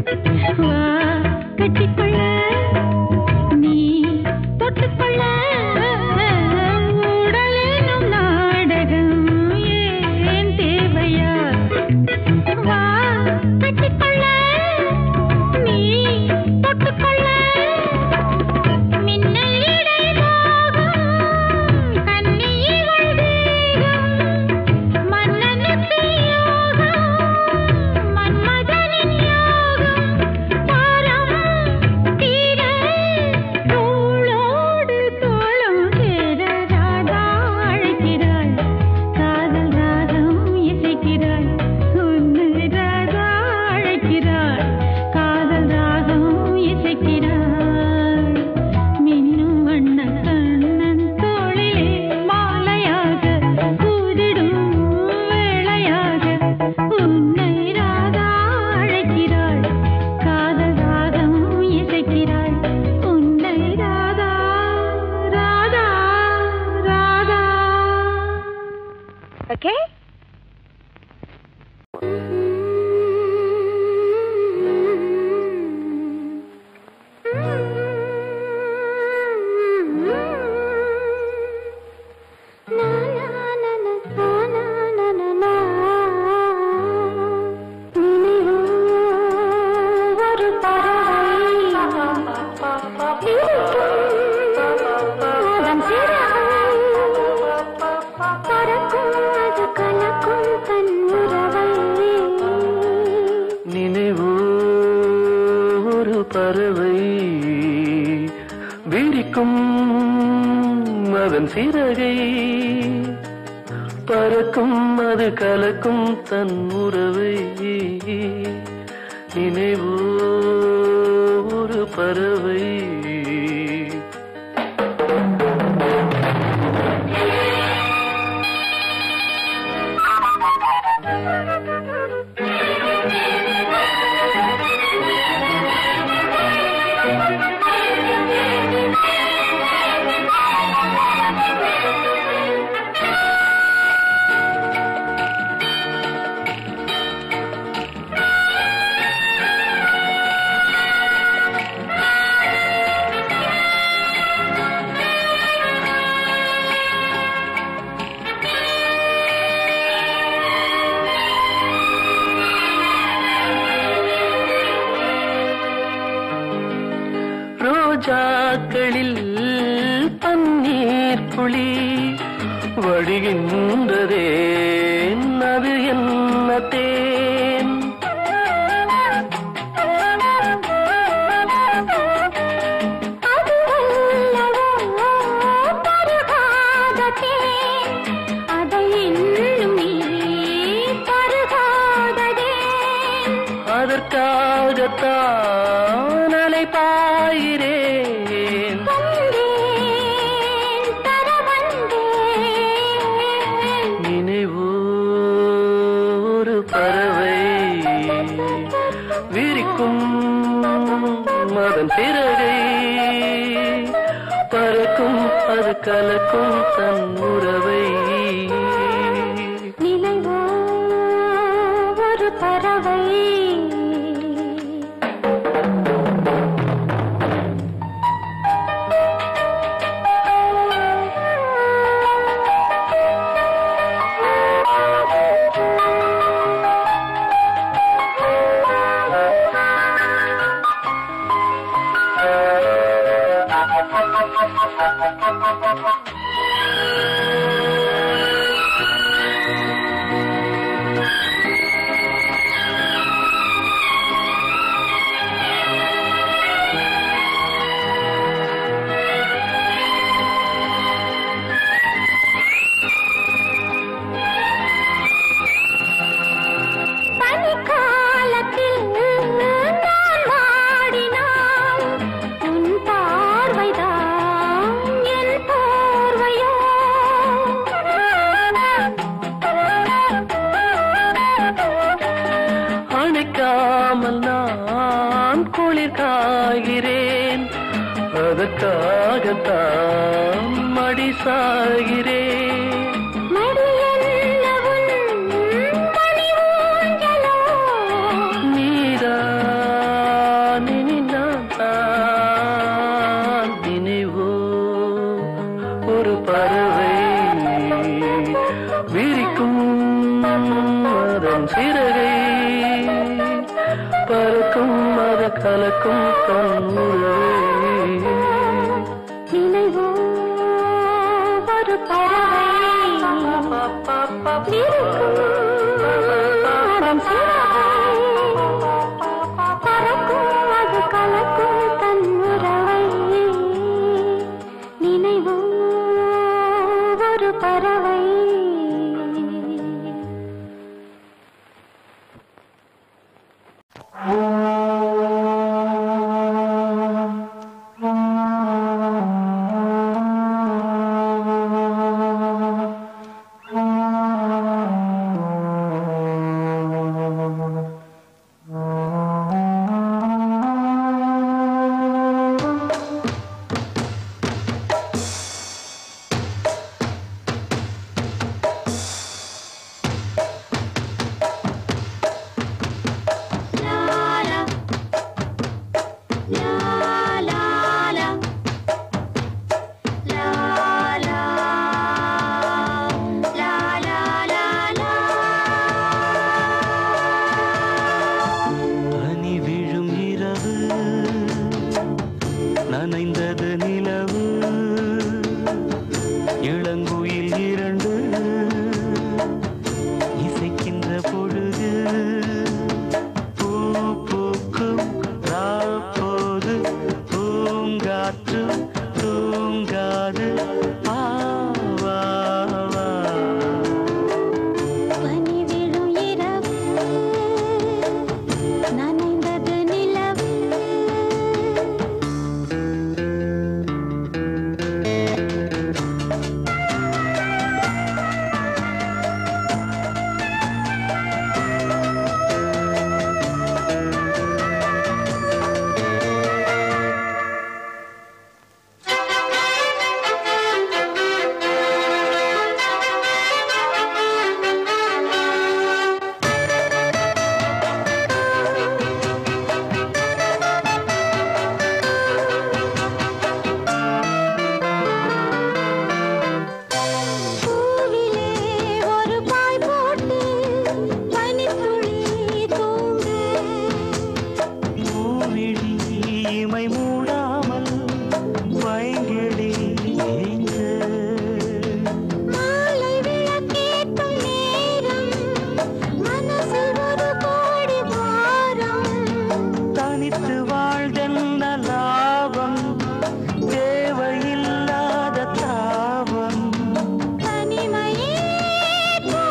வா கட்டிக்கொள்ள நீ தொட்டுக்கொள்ள உடலெனும் நாடகம் ஏன் தேவையா வா கட்டிக்கொள்ள நீ தொட்டுக்கொள்ள மின்னல் இடை மோகம் கன்னியிவள் தேகம் மன்னனுக்கு யோகம் மன்மதனின் யோகம் பாரம் தீர தோளோடு தோளும் சேர ராதா அழைக்கிறாள் காதல் ராகம் இசைக்கிறாள் உன்னை ராதா அழைக்கிறாள் காதல் ராகம் இசைக்கிறாள் மின்னும் வண்ண கண்ணன் தோளிலே மாலையாக கூதிடும் வேளையாக உன்னை ராதா அழைக்கிறாள் காதல் ராகம் இசைக்கிறாள் உன்னை ராதா ராதா ராதா ஓகே நினைவோ ஒரு பறவை விரிக்கும் அதன் சிறகை பறக்கும் அது கலக்கும் தன் உறவை நினைவோ ஒரு பறவை ரோஜாக்களில் பன்னீர் புளி வடிகின்றதே அது என்ன தேன் அதற்காகத்தான் அலை பாயிரேன் நினைவோ ஒரு பறவை விரிக்கும் அதன் சிறகை பறக்கும் அது கலக்கும் தன் உறவை ஒரு பறவை பனிக்காலத்தில் நான் வாடினால் உன் பார்வைதான் என் போர்வையோ அணைக்காமல் நான் குளிர் காகிறேன் அதற்காகத்தான் மடி சாகிறேன் மடியல்ல உன் மணி ஊஞ்சலோ நீதான் பறக்கும் அது கலக்கும் தன் உறவை நினைவோ ஒரு பறவை அதன் சிறகை பறக்கும் அது கலக்கும் தன் உறவை நினைவோ ஒரு பறவை பனி விழும் இரவு நனைந்தது நிலவு இளங்குயில் இரண்டு இசைக்கின்ற பொழுது பூ பூக்கும் ராப்போது பூங்காற்று தூங்காது வா, வா, வா. பனி விழும் இரவு நனைந்தது நிலவு பூவிலே ஒரு பாய் போட்டு பனித்துளி தூங்கு பூவிழி இமை மூடாமல் வைங்கிழி ஏங்க மாலை விளக்கேற்றும் நேரம் மனசில் ஒரு கோடி பாரம் தனித்து வாழ்தென்ன லாபம் தேவையில்லாத தாபம் தனிமையே போ,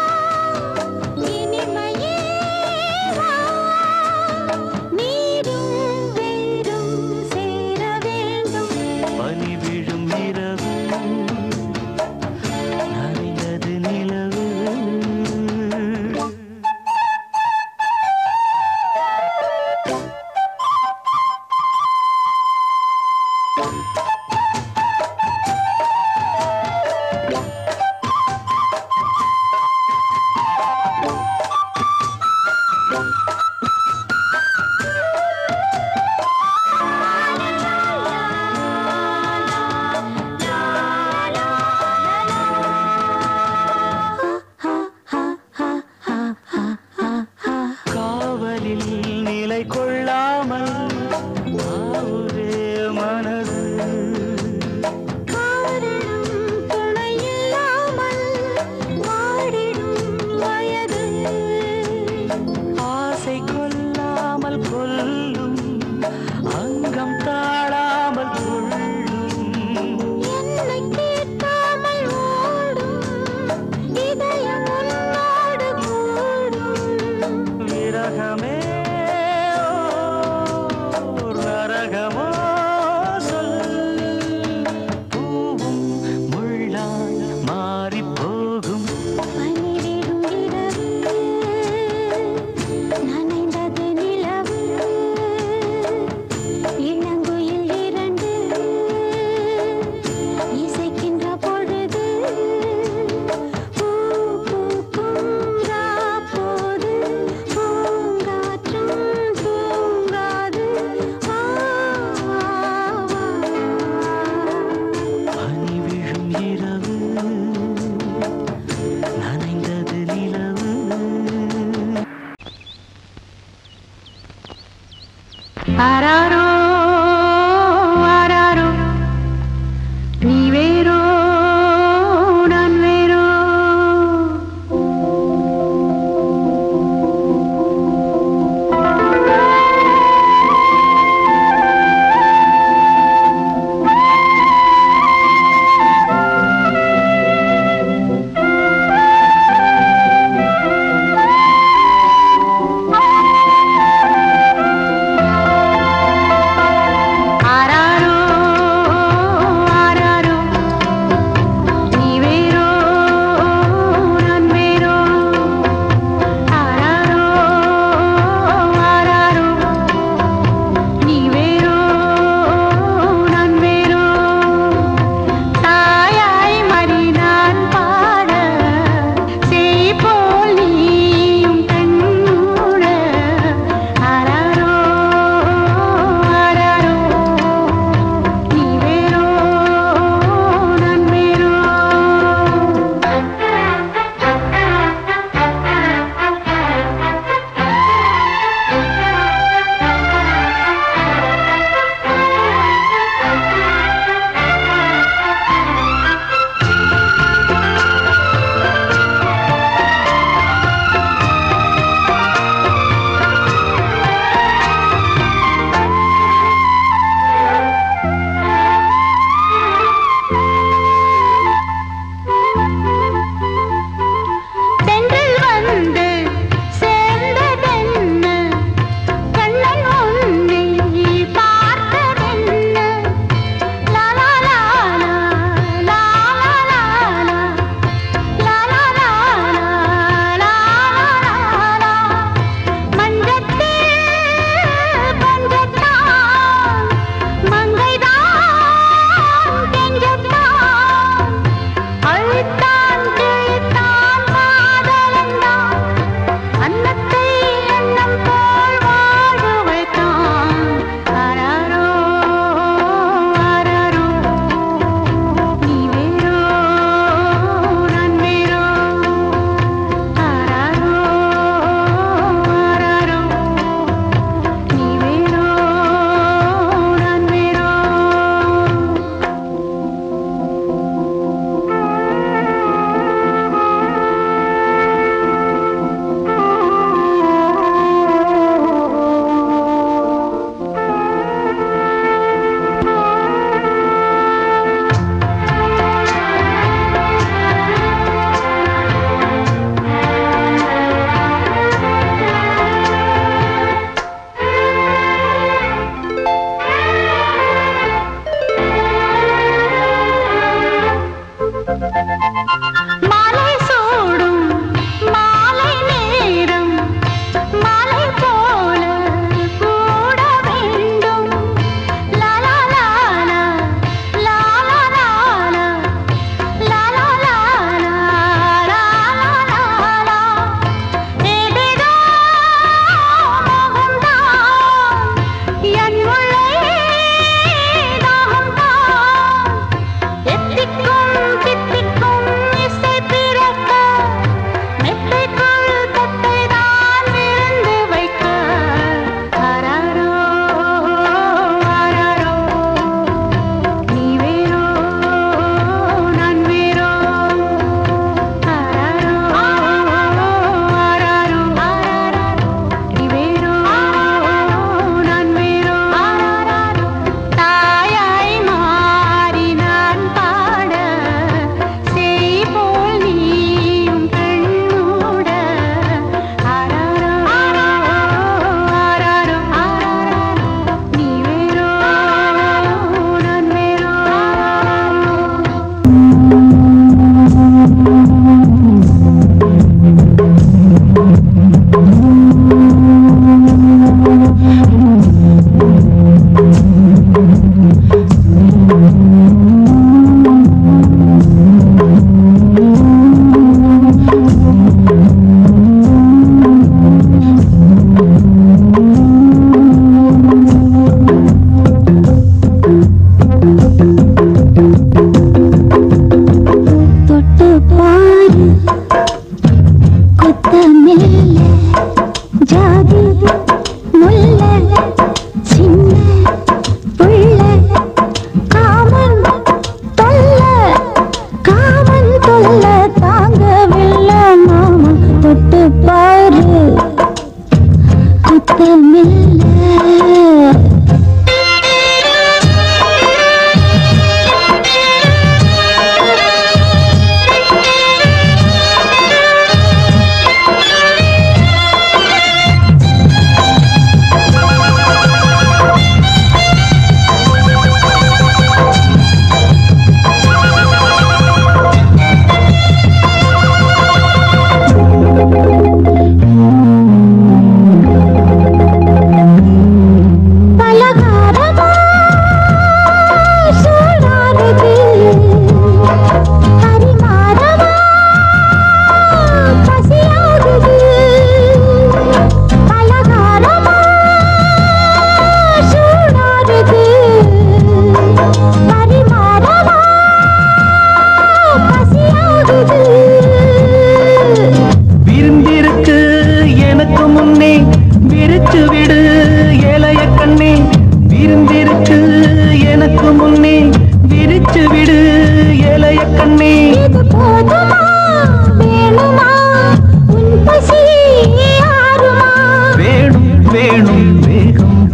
இனிமையே வா. நீரும் வேரும் சேர வேண்டும் பனி விழும் இரவு நனைந்தது நிலவு காவலில் நிலை கொள்ளாமல் ஆவுதே மனது காரணம் துணையில்லாமல் வாடிடும் வயது ஆசை கொல்லாமல் கொல்லும் அங்கம் தாழாமல் கொள்ளும் என்னை கேட்காமல் ஓடும் இதயம் உன்னோடு கூடும் விரகமே ஓ, ஆராரோ ஆராரோ நீ வேறோ நான் வேறோ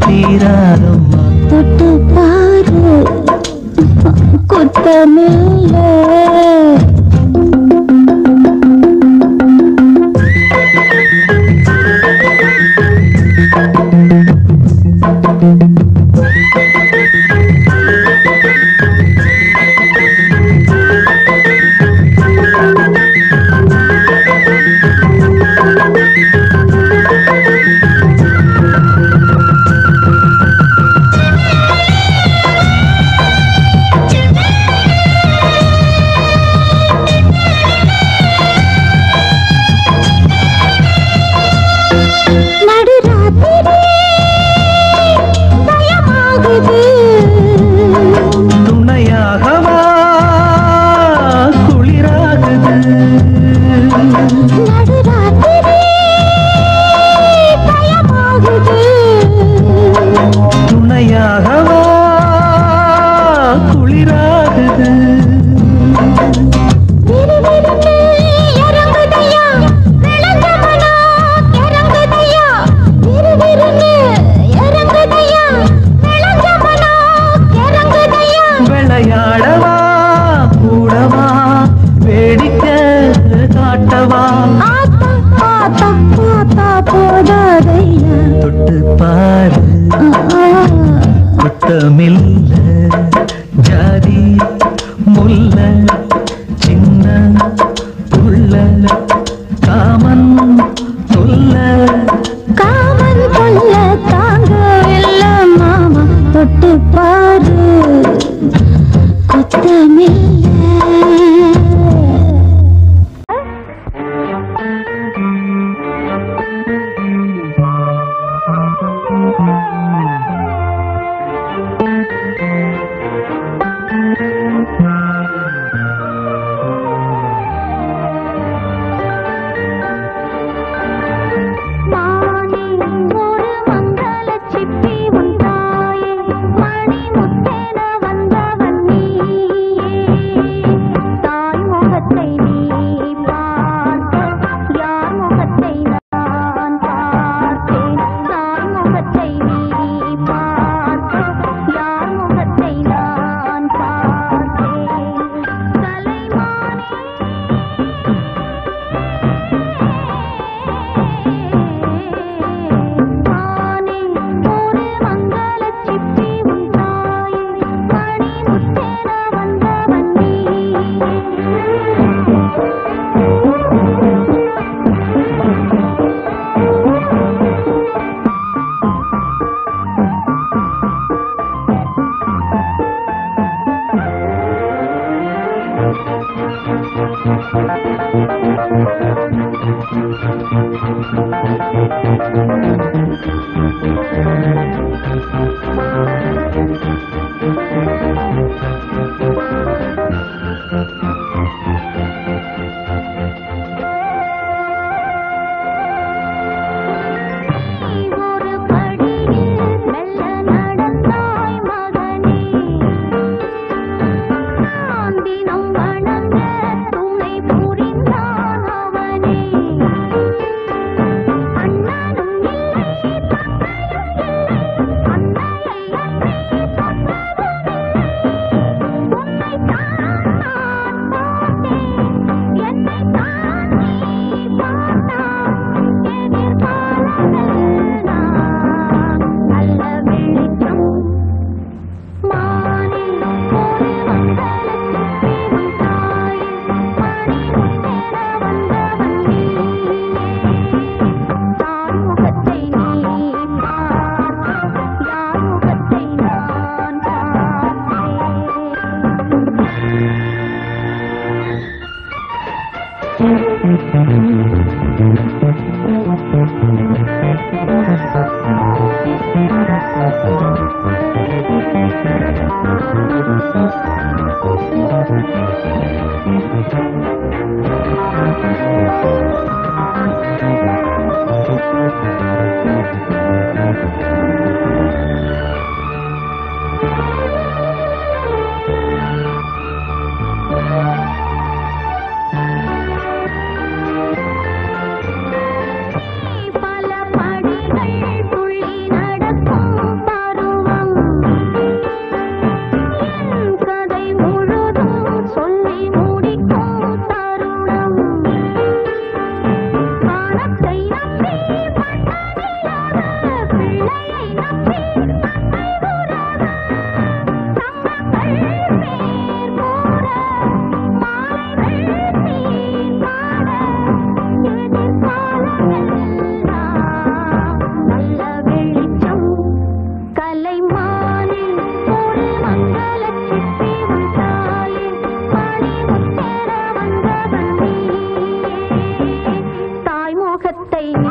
தீராதம்மா தொட்டு பாரு குத்தமில்ல நடுராத்திரி பயமாகுது துணையாகவா குளிராகுது நடுராத்திரி பயமாகுது துணையாகவா குளிராகுது விறுவிறுன்னு இறங்குதையா, விளங்கமனா இறங்குதையா. விறுவிறுன்னு இறங்குதையா, விளங்கமனா இறங்குதையா. விளையாடவா கூடவா வேடிக்கை காட்டவா ஆத்தா, ஆத்தா, ஆத்தா போதாதையா. தொட்டு பாரு ஆ, குத்தமில்ல ஜாதி முல்ல சின்ன புள்ள காமன் சொல்ல காமன் கொல்ல தாங்கவில்ல மாமா தொட்டு பாரு குத்தமில்ல வார்த்தை